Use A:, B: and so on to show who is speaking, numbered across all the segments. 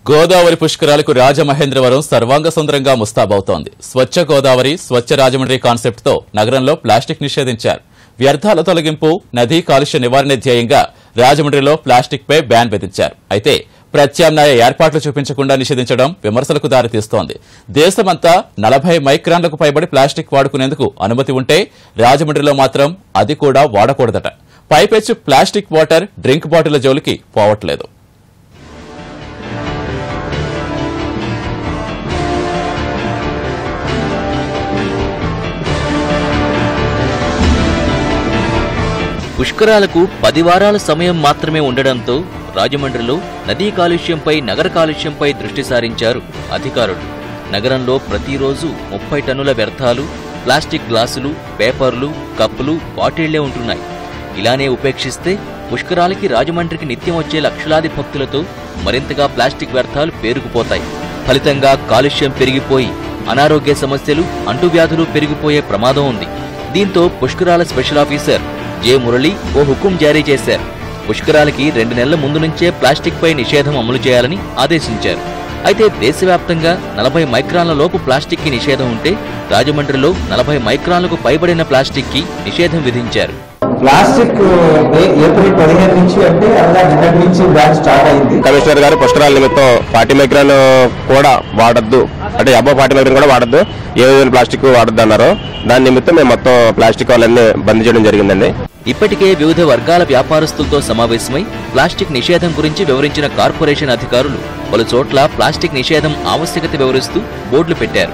A: గోదావరి పుష్కరాలకు రాజమహేంద్రవరం సర్వాంగ సుందరంగా ముస్తాబవుతోంది స్వచ్ఛ గోదావరి స్వచ్ఛ రాజమండ్రి కాన్సెప్ట్ తో నగరంలో ప్లాస్టిక్ నిషేధించారు వ్యర్థాల తొలగింపు నదీ కాలుష్య నివారణ ధ్యేయంగా రాజమండ్రిలో ప్లాస్టిక్ పై బ్యాన్ విధించారు అయితే ప్రత్యామ్నాయ ఏర్పాట్లు చూపించకుండా నిషేధించడం విమర్శలకు దారితీస్తోంది దేశమంతా నలభై మైక్రాన్లకు పైబడి ప్లాస్టిక్ వాడుకునేందుకు అనుమతి ఉంటే రాజమండ్రిలో మాత్రం అది కూడా వాడకూడదట పైపెచ్చు ప్లాస్టిక్ వాటర్ డ్రింక్ బాటిల్ జోలికి పోవట్లేదు
B: పుష్కరాలకు పది వారాల సమయం మాత్రమే ఉండడంతో రాజమండ్రిలో నదీ కాలుష్యంపై నగర కాలుష్యంపై దృష్టి సారించారు అధికారులు నగరంలో ప్రతిరోజు ముప్పై టన్నుల వ్యర్థాలు ప్లాస్టిక్ గ్లాసులు పేపర్లు కప్పులు బాటిళ్లే ఉంటున్నాయి ఇలానే ఉపేక్షిస్తే పుష్కరాలకి రాజమండ్రికి నిత్యం వచ్చే లక్షలాది భక్తులతో మరింతగా ప్లాస్టిక్ వ్యర్థాలు పేరుకుపోతాయి ఫలితంగా కాలుష్యం పెరిగిపోయి అనారోగ్య సమస్యలు అంటువ్యాధులు పెరిగిపోయే ప్రమాదం ఉంది దీంతో పుష్కరాల స్పెషల్ ఆఫీసర్ జె మురళి ఓ హుకుం జారీ చేశారు పుష్కరాలకి రెండు నెలల ముందు నుంచే ప్లాస్టిక్ పై నిషేధం అమలు చేయాలని ఆదేశించారు అయితే దేశవ్యాప్తంగా నలభై మైక్రాన్ల లోపు ప్లాస్టిక్ కి నిషేధం ఉంటే రాజమండ్రిలో నలభై మైక్రాన్లకు పైబడిన ప్లాస్టిక్ కి నిషేధం విధించారు
C: ప్లాస్టిక్ మే- ఏప్రిల్ పదిహేను నుంచి అంటే అలా నిన్నటి నుంచి బ్యాన్ స్టార్ట్ అయింది
D: కమిషనర్ గారు పుష్కరాల నిమిత్తం ఫార్టీ మైక్రాన్ కూడా వాడద్దు అంటే అబ్బో ఫార్టీ మైక్రాన్ కూడా వాడద్దు ఏ విధమైన ప్లాస్టిక్ వాడద్దు అన్నారు దాని నిమిత్తం మేము మొత్తం ప్లాస్టిక్ వాళ్ళన్నీ బంద్ చేయడం జరిగిందండి
B: ఇప్పటికే వివిధ వర్గాల వ్యాపారస్తులతో సమావేశమై ప్లాస్టిక్ నిషేధం గురించి వివరించిన కార్పొరేషన్ అధికారులు పలు చోట్ల ప్లాస్టిక్ నిషేధం ఆవశ్యకత వివరిస్తూ బోర్డులు పెట్టారు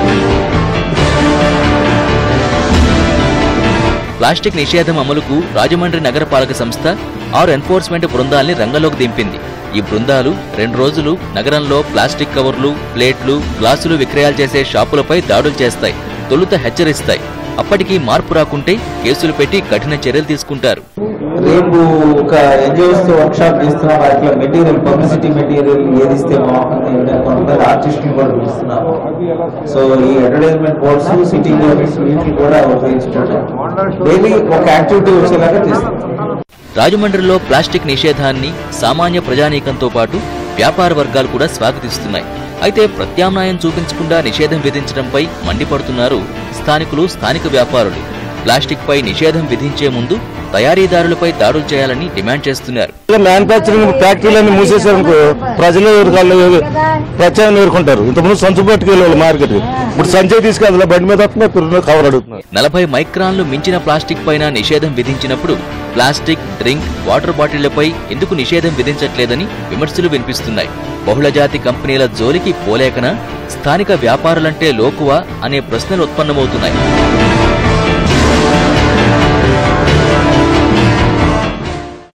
B: ప్లాస్టిక్ నిషేధం అమలుకు రాజమండ్రి నగరపాలక సంస్థ ఆరు ఎన్ఫోర్స్మెంట్ బృందాల్ని రంగంలోకి దింపింది ఈ బృందాలు రెండు రోజులు నగరంలో ప్లాస్టిక్ కవర్లు ప్లేట్లు గ్లాసులు విక్రయాలు చేసే షాపులపై దాడులు చేస్తాయి తొలుత హెచ్చరిస్తాయి అప్పటికీ మార్పు రాకుంటే కేసులు పెట్టి కఠిన చర్యలు తీసుకుంటారు
C: రేపు ఒక ఎన్జిఓస్ తో వర్క్ షాప్ చేస్తున్నాం వాటిలో మెటీరియల్ పబ్లిసిటీ మెటీరియల్ ఏది ఇస్తే బాగుంటుంది ఏంటంటే కొంతమంది ఆర్టిస్టులు కూడా పిలుస్తున్నాము సో ఈ అడ్వర్టైజ్మెంట్ బోర్డ్స్ సిటీ గవర్నమెంట్స్ వీటిని కూడా ఉపయోగించుకుంటాం డైలీ ఒక యాక్టివిటీ వచ్చేలాగా చేస్తాం
B: రాజమండ్రిలో ప్లాస్టిక్ నిషేధాన్ని సామాన్య ప్రజానీకంతో పాటు వ్యాపార వర్గాలు కూడా స్వాగతిస్తున్నాయి అయితే ప్రత్యామ్నాయం చూపించకుండా నిషేధం విధించడంపై మండిపడుతున్నారు స్థానికులు స్థానిక వ్యాపారులు ప్లాస్టిక్ పై నిషేధం విధించే ముందు తయారీదారులపై దాడులు చేయాలని డిమాండ్ చేస్తున్నారు
E: మ్యానుఫ్యాక్చరింగ్ ఫ్యాక్టరీలన్నీ మూసేసారనుకో ప్రజలు వాళ్ళు ప్రచారం ఎదుర్కొంటారు ఇంతకుముందు సంచు పట్టుకెళ్ళి మార్కెట్ ఇప్పుడు సంచయ్ తీసుకెళ్ళి బండి మీద వస్తున్నారు ఇప్పుడు కవర్ అడుగుతున్నారు
B: నలభై మైక్రాన్లు మించిన ప్లాస్టిక్ పైన నిషేధం విధించినప్పుడు ప్లాస్టిక్ డ్రింక్ వాటర్ బాటిళ్లపై ఎందుకు నిషేధం విధించట్లేదని విమర్శలు వినిపిస్తున్నాయి బహుళజాతి కంపెనీల జోలికి పోలేకనా స్థానిక వ్యాపారులంటే లోకువా అనే ప్రశ్నలు ఉత్పన్నమవుతున్నాయి